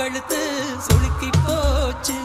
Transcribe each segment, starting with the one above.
கழுத்து சுளுக்கி போச்சு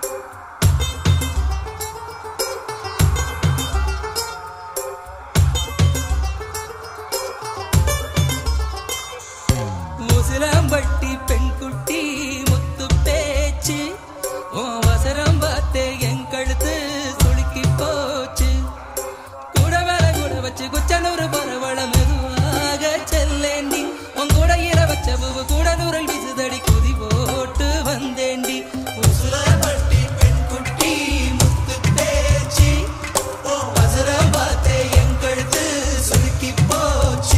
முசிலம்பட்டி பெண் குட்டி முத்து பேச்சு உன் வசரம் பார்த்தே என் கழுத்து சுளுக்கி போச்சு கூட வேலை கூட வச்சு குச்சனூர் பரவள மெதுவாக செல்லேண்டி உன் கூட இர வச்ச பூவு கூட நூறல் விசுதடி குதி போட்டு வந்தேண்டி முசிலம்பட்டி பெண் குட்டி முத்து பேச்சு உன் வசரம் பார்த்தே என் கழுத்து சுளுக்கி போச்சு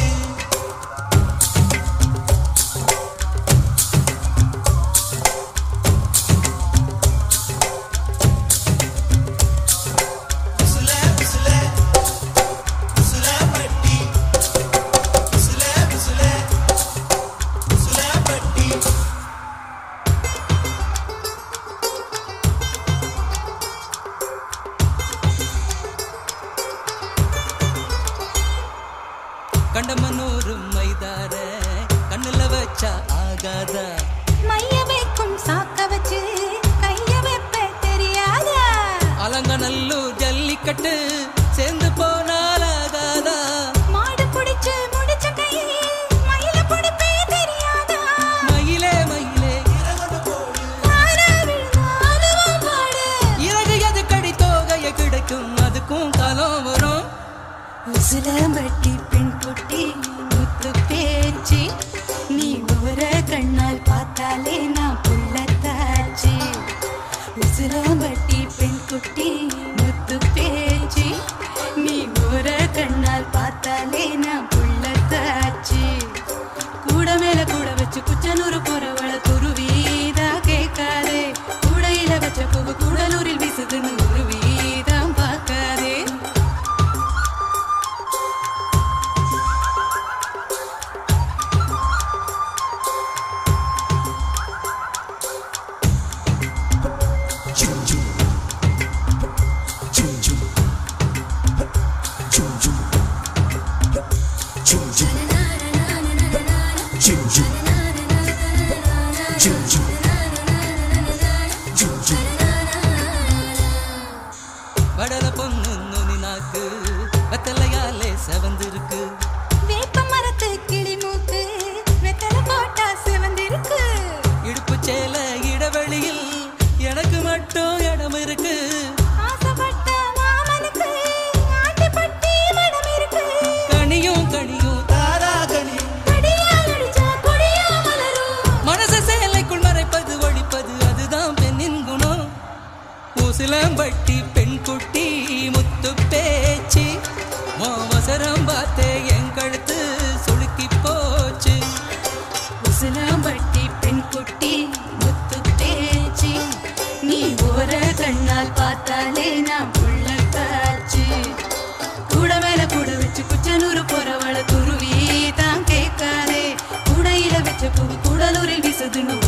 கண்டமனூர் மைதார கண்ணுல வச்சா ஆகாதா மைய வைக்கும் சாக்க வச்சு கைய வைப்ப தெரியாதா அலங்கநல்லூர் ஜல்லிக்கட்டு சேர்ந்து போனால் ஆகாதா மாடு புடிச்சு முடிச்ச கையை மயில புடிப்பே தெரியாதா மயிலே மயிலே ஆனா விழுந்தா அதுவும் பாடு இறகு எது கடி தோகைய கிடைக்கும் அதுக்கும் காலம் வரும் உசிலம்பட்டி பெண் குட்டி முத்து பேச்சு நீ ஒரு கண்ணால் பார்த்தாலே நான் புள்ளத்தாச்சு உசிலம்பட்டி பெண் குட்டி முத்து பேச்சு நீ ஒரு கண்ணால் பார்த்தாலே நான் புள்ளத்தாச்சு கூட மேல கூட வச்சு குச்சனூர் போறவள துருவீதா கேட்காதே கூடையில வச்ச பூவு கூடலூரில் வீசுதுன்னு உருவீதான் பார்க்காதே வடல பொண்ணு நுனி நாக்கு வெத்தலையாலே செவந்திருக்கு வேப்ப மரத்து கிளி மூக்கு வெத்தலை போட்டா சிவந்திருக்கு இடுப்பு சேல இடைவெளியில் எனக்கு மட்டும் இடம் இருக்கு ஆசைப்பட்ட மாமனுக்கு ஆட்டிப்பட்டி மடம் இருக்கு கனியும் கனியும் தாரா கனியும் கடியால் அடிச்சா கொடியா மலரும் மனச சேலைக்குள் மறைப்பது ஒழிப்பது அதுதான் பெண்ணின் குணம் ஊசிலம்பட்டி பெண் குட்டி முத்து பேச்சு மோமசரம் பார்த்தே என் கழுத்து சுளுக்கி போச்சு உசிலம்பட்டி பெண் குட்டி முத்து தேச்சி நீ ஓர கண்ணால் பார்த்தாலே நான் புள்ள காச்சு கூட மேல கூட வச்சு குச்சனூர் போறவள துருவி தான் கேட்காதே கூடையில வச்ச பூ கூடலூரில் வீசுதுன்னு